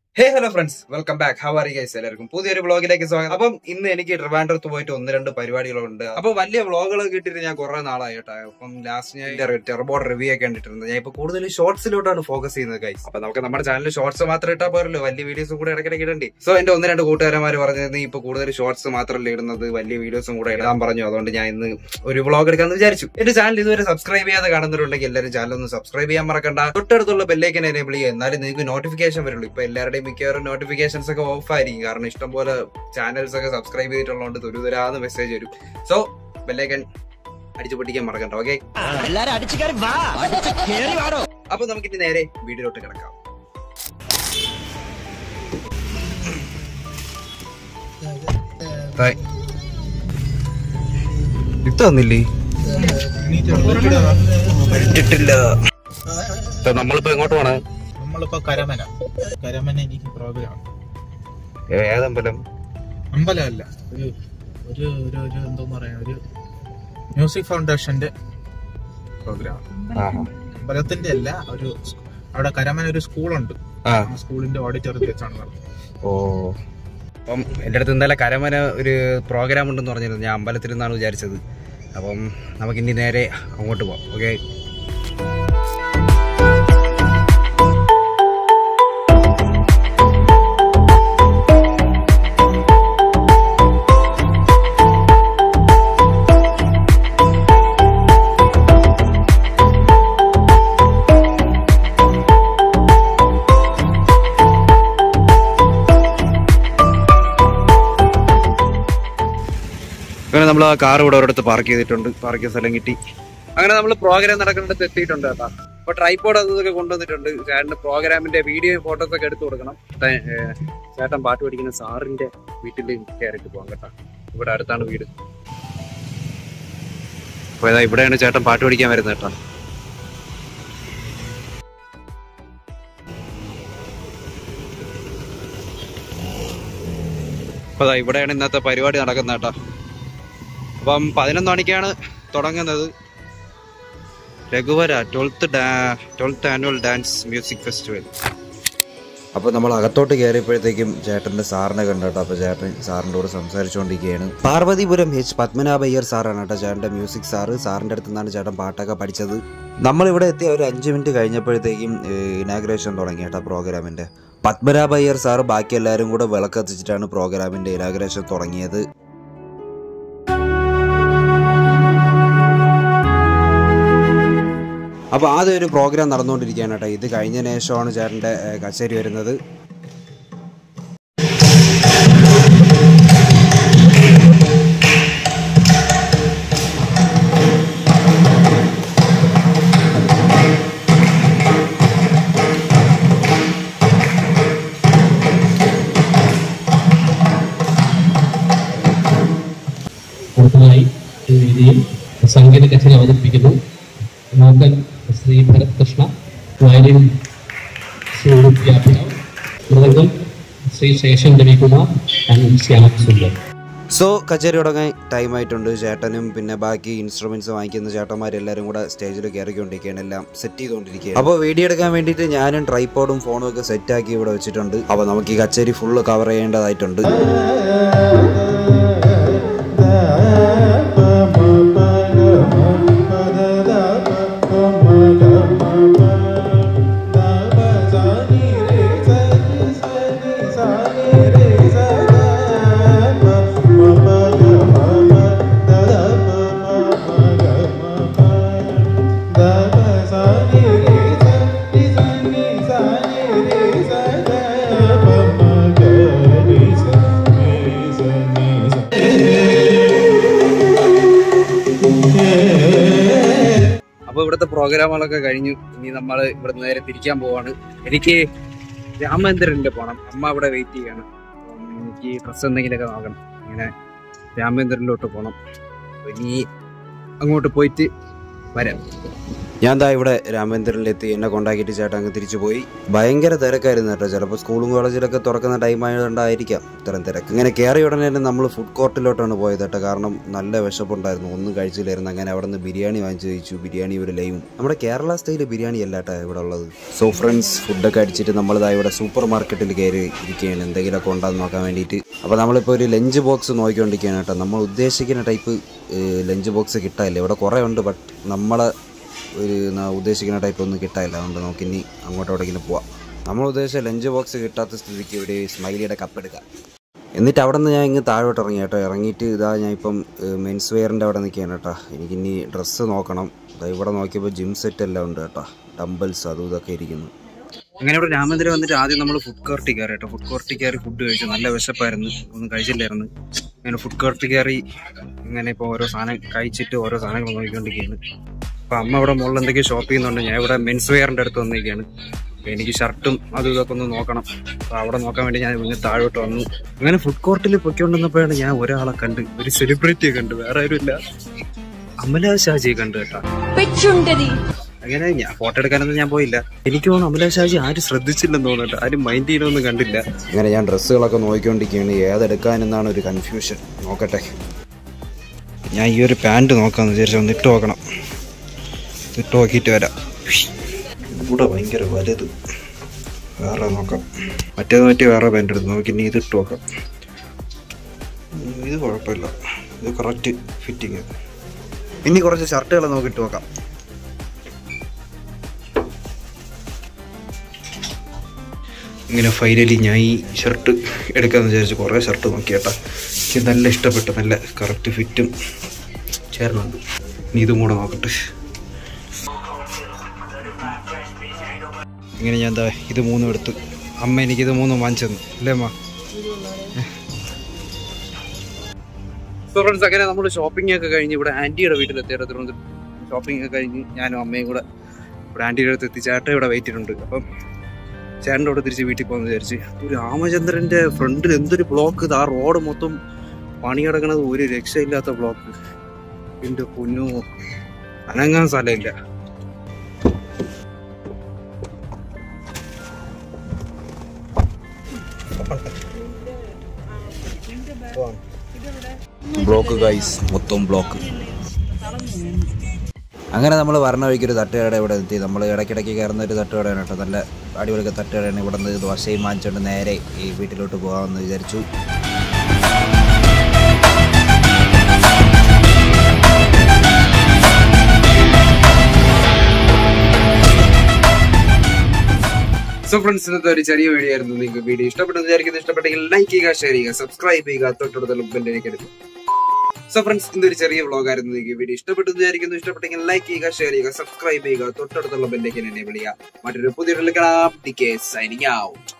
hey hello friends welcome back how are guys എല്ലാവർക്കും പുതിയൊരു വ്ളോഗിലേക്ക് സ്വാഗതം അപ്പം ഇന്ന് എനിക്ക് ട്രിവാൻഡ്രത്ത് പോയിട്ട് ഒന്ന് രണ്ട് പരിപാടികളുണ്ട് അപ്പൊ വലിയ വ്ളോഗുകൾ കിട്ടിയിട്ട് ഞാൻ കുറെ നാളായി കേട്ടോ അപ്പം ലാസ്റ്റ് ഞാൻ ടെർബോർഡ് റിവ്യൂ ഒക്കെ കണ്ടിട്ടുണ്ട് ഞാൻ ഇപ്പൊ കൂടുതൽ ഷോർട്സിലോട്ടാണ് ഫോക്കസ് ചെയ്യുന്നത് ഗൈസ് അപ്പൊ നമുക്ക് നമ്മുടെ ചാനലിൽ ഷോർട്സ് മാത്രം ഇട്ടാൽ പോരല്ലോ വലിയ വീഡിയോസും കൂടെ ഇടയ്ക്കിടയ്ക്ക് ഇടണ്ടേ സോ എന്റെ ഒന്ന് രണ്ട് കൂട്ടുകാരന്മാർ പറഞ്ഞത് നീ ഇപ്പൊ കൂടുതൽ ഷോർട്സ് മാത്രമല്ല ഇടുന്നത് വലിയ വീഡിയോസും കൂടെ ഇടാൻ പറഞ്ഞു അതുകൊണ്ട് ഞാൻ ഇന്ന് ഒരു വ്ളോഗ് എടുക്കാന്ന് വിചാരിച്ചു എന്റെ ചാനൽ ഇതുവരെ സബ്സ്ക്രൈബ് ചെയ്യാതെ കാണുന്നവരുണ്ടെങ്കിൽ എല്ലാവരും ചാനൽ ഒന്ന് സബ്സ്ക്രൈബ് ചെയ്യാൻ മറക്കണ്ട തൊട്ടടുത്തുള്ള ബെല്ലേക്കൻ എനേബിൾ ചെയ്യുക എന്നാലും നിങ്ങൾക്ക് നോട്ടിഫിക്കേഷൻ വരുള്ളൂ ഇപ്പൊ എല്ലാവരുടെയും മിക്കവാറും നോട്ടിഫിക്കേഷൻസ് ഒക്കെ ഓഫ് ആയിരിക്കും കാരണം ഇഷ്ടംപോലെ ചാനൽസ് ഒക്കെ സബ്സ്ക്രൈബ് ചെയ്തിട്ടുള്ളതുകൊണ്ട് തുരുതുരാന്ന് മെസ്സേജ് വരും സോ ബെല്ലേക്കൻ അടിച്ചു പൊട്ടിക്കാൻ മറക്കണ്ട ഓക്കെ എല്ലാരും അടിച്ചു കയറി വാ അടിച്ച് കേറി വാടോ അപ്പൊ നമുക്കിനി നേരെ വീഡിയോയിലോട്ട് കിടക്കാം ഇത് തന്നില്ലേ പറ്റിട്ടില്ല നമ്മളിപ്പോ എങ്ങോട്ട് പോണേ നമ്മളിപ്പോ കരമന കരമന എനിക്ക് പ്രോഗ്രാം ഏതമ്പലം അമ്പലമല്ല ഒരു ഒരു ഒരു ഒരു എന്തോ പറയാ ഒരു മ്യൂസിക് ഫൗണ്ടേഷന്റെ പ്രോഗ്രാം അമ്പലത്തിന്റെ അല്ല ഒരു സ്- അവിടെ കരമന ഒരു സ്കൂളുണ്ട് ആ ആ സ്കൂളിന്റെ ഓഡിറ്റോറിയത്തിൽ വെച്ചാണ് നടന്നത് ഓ അപ്പം എൻ്റെ അടുത്ത് ഇന്നലെ കരമന ഒരു പ്രോഗ്രാം ഉണ്ടെന്ന് പറഞ്ഞിരുന്നു ഞാൻ അമ്പലത്തിൽ നിന്നാണ് വിചാരിച്ചത് അപ്പം നമുക്കിനി നേരെ അങ്ങോട്ട് പോവാം ഓക്കെ അങ്ങനെ നമ്മൾ ആ കാർ ഇവിടെ ഒരിടത്ത് പാർക്ക് ചെയ്തിട്ടുണ്ട് പാർക്ക് ചെയ്ത സ്ഥലം കിട്ടി അങ്ങനെ നമ്മൾ പ്രോഗ്രാം നടക്കുന്നിടത്ത് എത്തിയിട്ടുണ്ട് കേട്ടോ അപ്പൊ ട്രൈപ്പോഡ് അത് ഇതൊക്കെ കൊണ്ടുവന്നിട്ടുണ്ട് ചേട്ടന്റെ പ്രോഗ്രാമിന്റെ വീഡിയോ ഫോട്ടോസ് ഒക്കെ എടുത്തു കൊടുക്കണം ത- ഏ, ചേട്ടൻ പാട്ട് പഠിക്കുന്ന സാറിന്റെ വീട്ടിൽ കയറിയിട്ട് പോകാം കേട്ടോ ഇവിടെ അടുത്താണ് വീട് അപ്പൊ ഇതാ ഇവിടെയാണ് ചേട്ടൻ പാട്ട് പഠിക്കാൻ വരുന്നത് കേട്ടോ അപ്പൊ ദാ ഇവിടെയാണ് ഇന്നത്തെ പരിപാടി നടക്കുന്നത് കേട്ടോ അപ്പം പതിനൊന്ന് മണിക്കാണ് തുടങ്ങുന്നത് രഘുവര twelfth twelfth annual dance music festival അപ്പോൾ നമ്മൾ അകത്തോട്ട് കയറിയപ്പോഴത്തേക്കും ചേട്ടൻ്റെ സാറിനെ കണ്ടു കേട്ടോ അപ്പോൾ ചേട്ടൻ സാറിൻ്റെ കൂടെ സംസാരിച്ചുകൊണ്ടിരിക്കുകയാണ് പാർവതിപുരം എച്ച് പത്മനാഭ അയ്യർ സാറാണ് കേട്ടോ ചേട്ടൻ്റെ മ്യൂസിക് സാറ് സാറിൻ്റെ അടുത്ത് നിന്നാണ് ചേട്ടൻ പാട്ടൊക്കെ പഠിച്ചത് നമ്മളിവിടെ എത്തിയ ഒരു അഞ്ച് മിനിറ്റ് കഴിഞ്ഞപ്പോഴത്തേക്കും ഇനാഗ്രേഷൻ തുടങ്ങി കേട്ടോ പ്രോഗ്രാമിൻ്റെ പത്മനാഭ അയ്യർ സാറ് ബാക്കി എല്ലാവരും കൂടെ വിളക്കത്തിച്ചിട്ടാണ് പ്രോഗ്രാമിൻ്റെ ഇനാഗ്രേഷൻ തുടങ്ങിയത് അപ്പോൾ ആദ്യം ഒരു പ്രോഗ്രാം നടന്നുകൊണ്ടിരിക്കുകയാണ് കേട്ടോ ഇത് കഴിഞ്ഞതിന് ശേഷമാണ് ചേട്ടൻ്റെ ഏഹ്, കച്ചേരി വരുന്നത് അടുത്തതായി ഈ വേദിയിൽ സംഗീത കച്ചേരി അവതരിപ്പിക്കുന്നു മോഹൻ ശ്രീ ഭരത് കൃഷ്ണ വയലിൻ ശ്രീ വിദ്യാഭ്യാം മൃദംഗം ശ്രീ ശേഷൻ രവികുമാർ ആൻഡ് ശ്യാം സുന്ദർ സോ കച്ചേരി തുടങ്ങാൻ ടൈം ആയിട്ടുണ്ട് ചേട്ടനും പിന്നെ ബാക്കി ഇൻസ്ട്രുമെന്റ്സ് വാങ്ങിക്കുന്ന ചേട്ടന്മാരെല്ലാവരും കൂടെ സ്റ്റേജിൽ കയറിക്കൊണ്ടിരിക്കുകയാണ് എല്ലാം സെറ്റ് ചെയ്തുകൊണ്ടിരിക്കുകയാണ് അപ്പോൾ വീഡിയോ എടുക്കാൻ വേണ്ടിയിട്ട് ഞാനും ട്രൈപ്പോഡും ഫോണും ഒക്കെ സെറ്റ് ആക്കി ഇവിടെ വെച്ചിട്ടുണ്ട് അപ്പോൾ നമുക്ക് ഈ കച്ചേരി ഫുള്ള് കവർ ചെയ്യേണ്ടതായിട്ടുണ്ട് അപ്പോൾ ഇവിടുത്തെ പ്രോഗ്രാമുകളൊക്കെ കഴിഞ്ഞു ഇനി നമ്മൾ ഇവിടെ നേരെ തിരിക്കാൻ പോവാണ് എനിക്ക് രാമേന്ദ്രനിൽ പോകണം അമ്മ അവിടെ വെയിറ്റ് ചെയ്യാണ് അപ്പം എനിക്ക് ഡ്രസ്സ് എന്തെങ്കിലുമൊക്കെ നോക്കണം ഇങ്ങനെ രാമേന്ദ്രനിലോട്ട് പോകണം അപ്പൊ ഇനി അങ്ങോട്ട് പോയിട്ട് വരാം ഞാൻ ദാ ഇവിടെ രാമേന്ദ്രനിലെത്തി എന്നെ കൊണ്ടാക്കിയിട്ട് ചേട്ടൻ അങ്ങ് തിരിച്ചു പോയി ഭയങ്കര തിരക്കായിരുന്നു കേട്ടോ ചിലപ്പോൾ സ്കൂളും കോളേജിലൊക്കെ തുറക്കുന്ന ടൈം ആയതുകൊണ്ടായിരിക്കാം ഇത്തരം തിരക്ക് ഇങ്ങനെ കയറി ഉടനെ തന്നെ നമ്മൾ ഫുഡ് കോർട്ടിലോട്ടാണ് പോയത് കേട്ടോ കാരണം നല്ല വിശപ്പുണ്ടായിരുന്നു ഒന്നും കഴിച്ചില്ലായിരുന്നു അങ്ങനെ അവിടെ നിന്ന് ബിരിയാണി വാങ്ങിച്ച് കഴിച്ചു ബിരിയാണി ഒരു ലൈവും നമ്മുടെ കേരള സ്റ്റൈൽ ബിരിയാണി അല്ല കേട്ടോ ഇവിടെ ഉള്ളത് സോ ഫ്രണ്ട്സ് ഫുഡൊക്കെ അടിച്ചിട്ട് നമ്മളിതാ ഇവിടെ സൂപ്പർ മാർക്കറ്റിൽ കയറി ഇരിക്കുകയാണ് എന്തെങ്കിലുമൊക്കെ ഉണ്ടാകുന്ന നോക്കാൻ വേണ്ടിയിട്ട് അപ്പോൾ നമ്മളിപ്പോൾ ഒരു ലഞ്ച് ബോക്സ് നോക്കിക്കൊണ്ടിരിക്കുകയാണ് കേട്ടോ നമ്മൾ ഉദ്ദേശിക്കുന്ന ടൈപ്പ് ലഞ്ച് ബോക്സ് കിട്ടാനില്ല ഇവിടെ കുറേ ഉണ്ട് ബട്ട് നമ്മളെ ഒരു ന- ഉദ്ദേശിക്കുന്ന ടൈപ്പ് ഒന്നും കിട്ടാനില്ല അതുകൊണ്ട് നമുക്ക് ഇനി അങ്ങോട്ട് എവിടെയെങ്കിലും പോവാം നമ്മൾ ഉദ്ദേശിച്ച ലഞ്ച് ബോക്സ് കിട്ടാത്ത സ്ഥിതിക്ക് ഒരു സ്മൈലിയുടെ കപ്പ് എടുക്കാം എന്നിട്ട് അവിടെ നിന്ന് ഞാൻ ഇങ്ങ് താഴോട്ട് ഇറങ്ങി കേട്ടോ ഇറങ്ങിയിട്ട് ഇതാ ഞാൻ ഇപ്പം മെൻസ് വെയറിൻ്റെ അവിടെ നിൽക്കുകയാണ് കേട്ടോ എനിക്കിനി ഡ്രസ്സ് നോക്കണം ദാ ഇവിടെ നോക്കിയപ്പോൾ ജിം സെറ്റ് എല്ലാം ഉണ്ട് കേട്ടോ ഡംബൽസ് അതും ഇതൊക്കെ ഇരിക്കുന്നു അങ്ങനെ ഇവിടെ രാമേന്ദ്രൻ വന്നിട്ട് ആദ്യം നമ്മൾ ഫുഡ് കോർട്ടിൽ കയറി കേട്ടോ ഫുഡ് കോർട്ടിൽ കയറി ഫുഡ് കഴിച്ചു നല്ല വിശപ്പായിരുന്നു ഒന്നും കഴിച്ചില്ലായിരുന്നു അങ്ങനെ ഫുഡ് കോർട്ടിൽ കയറി ഇങ്ങനെ ഇപ്പോൾ ഓരോ സാധനം കഴിച്ചിട്ട് ഓരോ സാധനങ്ങൾ നോക്കിക്കൊണ്ടിരിക്കുകയാണ് അപ്പൊ അമ്മ ഇവിടെ മുകളിൽ എന്തൊക്കെയോ ഷോപ്പ് ചെയ്യുന്നുണ്ട് ഞാൻ ഇവിടെ മെൻസ് വെയറിന്റെ അടുത്ത് വന്നിരിക്കുകയാണ് അപ്പൊ എനിക്ക് ഷർട്ടും അതും ഇതൊക്കെ ഒന്ന് നോക്കണം അപ്പൊ അവിടെ നോക്കാൻ വേണ്ടി ഞാൻ ഇങ്ങനെ താഴോട്ട് വന്നു അങ്ങനെ ഫുഡ് കോർട്ടിൽ പൊയ്ക്കൊണ്ടിരുന്നപ്പോഴാണ് ഞാൻ ഒരാളെ കണ്ട് ഒരു സെലിബ്രിറ്റിയെ കണ്ട് വേറെ ആരുമില്ല അമല ഷാജിയെ കണ്ടു കേട്ടോ പെച്ചുണ്ടതി അങ്ങനെ ഞാൻ ഫോട്ടോ എടുക്കാനൊന്നും ഞാൻ പോയില്ല എനിക്ക് തോന്നുന്നു അമല ഷാജി ആരും ശ്രദ്ധിച്ചില്ലെന്ന് തോന്നുന്നുണ്ട് ആരും മൈൻഡ് ചെയ്യണമെന്നും കണ്ടില്ല അങ്ങനെ ഞാൻ ഡ്രസ്സുകളൊക്കെ നോക്കിക്കൊണ്ടിരിക്കുകയാണ് ഏതെടുക്കാനെന്നാണ് ഒരു കൺഫ്യൂഷൻ നോക്കട്ടെ ഞാൻ ഈ ഒരു പാൻറ് നോക്കാമെന്ന് വിചാരിച്ചു ഒന്ന് ഇട്ട് നോക്കണം ഇട്ട് നോക്കിയിട്ട് വരാം ഇവിടെ ഭയങ്കര വലുത് വേറെ നോക്കാം മറ്റേത് മറ്റേ വേറെ പാൻറ് എടുത്ത് നോക്കി ഇനി ഇത് ഇട്ട് നോക്കാം ഉം, ഇത് കുഴപ്പമില്ല ഇത് കറക്റ്റ് ഫിറ്റിങ് ഇനി കുറച്ച് ഷർട്ടുകൾ നോക്കിയിട്ട് നോക്കാം ഇങ്ങനെ ഫൈനലി ഞാൻ ഈ ഷർട്ട് എടുക്കാമെന്ന് വിചാരിച്ചു കുറേ ഷർട്ട് നോക്കി കേട്ടോ എനിക്ക് നല്ല ഇഷ്ടപ്പെട്ടു നല്ല കറക്റ്റ് ഫിറ്റും ചേർന്നുണ്ട് ഇനി ഇതും കൂടെ നോക്കട്ടെ ഇങ്ങനെ ഞാൻ എന്താ ഇത് മൂന്നും എടുത്തു അമ്മ എനിക്ക് ഇത് മൂന്നും വാങ്ങിച്ചു തന്നു അല്ലേ അമ്മ സോ ഫ്രണ്ട്സ് അങ്ങനെ നമ്മൾ ഷോപ്പിംഗ് ഒക്കെ കഴിഞ്ഞ് ഇവിടെ ആൻറ്റിയുടെ വീട്ടിലെത്തി തിരുവനന്തപുരം ഷോപ്പിംഗ് ഒക്കെ കഴിഞ്ഞ് ഞാനും അമ്മയും കൂടെ ഇവിടെ ആൻറ്റിയുടെ അടുത്ത് എത്തി ചേട്ടൻ ഇവിടെ വെയിറ്റ് ചെയ്തിട്ടുണ്ട് അപ്പം ചേട്ടൻ്റെ അവിടെ തിരിച്ച് വീട്ടിൽ പോകാന്ന് വിചാരിച്ച് ഒരു രാമചന്ദ്രന്റെ ഫ്രണ്ടിൽ എന്തൊരു ബ്ലോക്ക് ഇത് ആ റോഡ് മൊത്തം പണി കിടക്കണത് ഒരു രക്ഷയില്ലാത്ത ബ്ലോക്ക് എന്റെ പൊന്നു അനങ്ങാൻ സ്ഥലമില്ല ബ്ലോക്ക് ഗൈസ് മൊത്തം ബ്ലോക്ക് അങ്ങനെ നമ്മൾ വരണ വഴിക്ക് ഒരു തട്ടുകട ഇവിടെ എത്തി നമ്മൾ ഇടയ്ക്കിടയ്ക്ക് കയറുന്ന ഒരു തട്ടുകടയാണ് കേട്ടോ നല്ല അടിപൊളി തട്ടുകടയാണ് ഇവിടെ നിന്ന് ദോശയും വാങ്ങിച്ചുകൊണ്ട് നേരെ ഈ വീട്ടിലോട്ട് പോകാമെന്ന് വിചാരിച്ചു സോ ഫ്രണ്ട്സ് ഇന്നത്തെ ഒരു ചെറിയ വീഡിയോ ആയിരുന്നു നിങ്ങൾക്ക് വീഡിയോ ഇഷ്ടപ്പെട്ടെന്ന് വിചാരിക്കുന്നു ഇഷ്ടപ്പെട്ടെങ്കിൽ ലൈക്ക് ചെയ്യുക ഷെയർ ചെയ്യുക സബ്സ്ക്രൈബ് ചെയ്യുക തൊട്ടടുത്തുള്ള ബെല്ലിലേക്ക് എടുക്കും സോ ഫ്രണ്ട്സ് ഇന്നൊരു ചെറിയ വ്ളോഗ് ആയിരുന്നു നിങ്ങൾക്ക് വീഡിയോ ഇഷ്ടപ്പെട്ടു വിചാരിക്കുന്നു ഇഷ്ടപ്പെട്ടെങ്കിൽ ലൈക്ക് ചെയ്യുക ഷെയർ ചെയ്യുക സബ്സ്ക്രൈബ് ചെയ്യുക തൊട്ടടുത്തുള്ള ബെല്ലേക്ക് എന്നെ വിളിക്കുക മറ്റൊരു പുതിയ സൈനിങ് ഔട്ട്